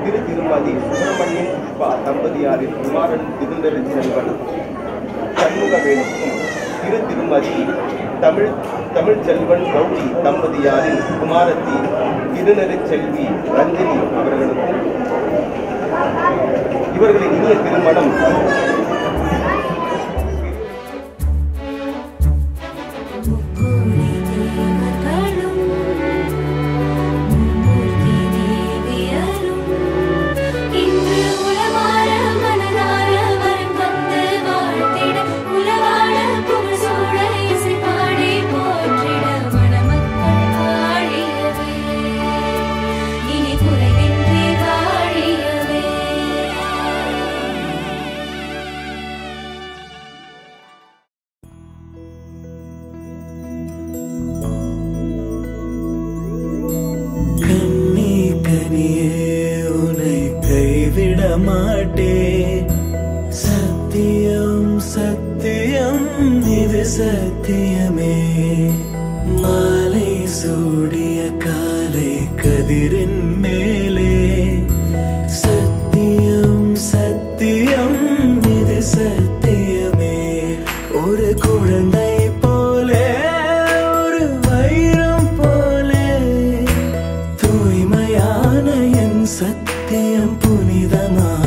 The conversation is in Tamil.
திரு திருமதி சுப்பிரமணியம் புஷ்பா தம்பதியாரின் குமாரன் திருந்தரி செல்வன் சண்முகவேலுக்கும் திரு திருமதி தமிழ் தமிழ் செல்வன் கௌரி தம்பதியாரின் குமாரத்தி திருநெறி செல்வி ரஞ்சினி அவர்களுக்கும் இவர்களின் இனிய திருமணம் முக்கோடி தேவர்களும் மும்மூர்த்தி தேவியரும் இன்று உளவார மனதார வரம் தந்து வாழ்த்திட உலவாழ புகழ் சூழ இசை பாடி போற்றிட மணமக்கள் வாழியவே இனி குறைவின்றி வாழியவே கண்ணி கனியே உன்னை கைவிட மாட்டேன் சத்தியம் சத்தியம் இது சத்தியமே மாலை சூடிய காலை கதிரின் மேலே சத்தியம் சத்தியம் இது சத்தியமே ஒரு குழந்தை போலே ஒரு வைரம் போலே தூய்மையான என் சத்தியம் புனிதமான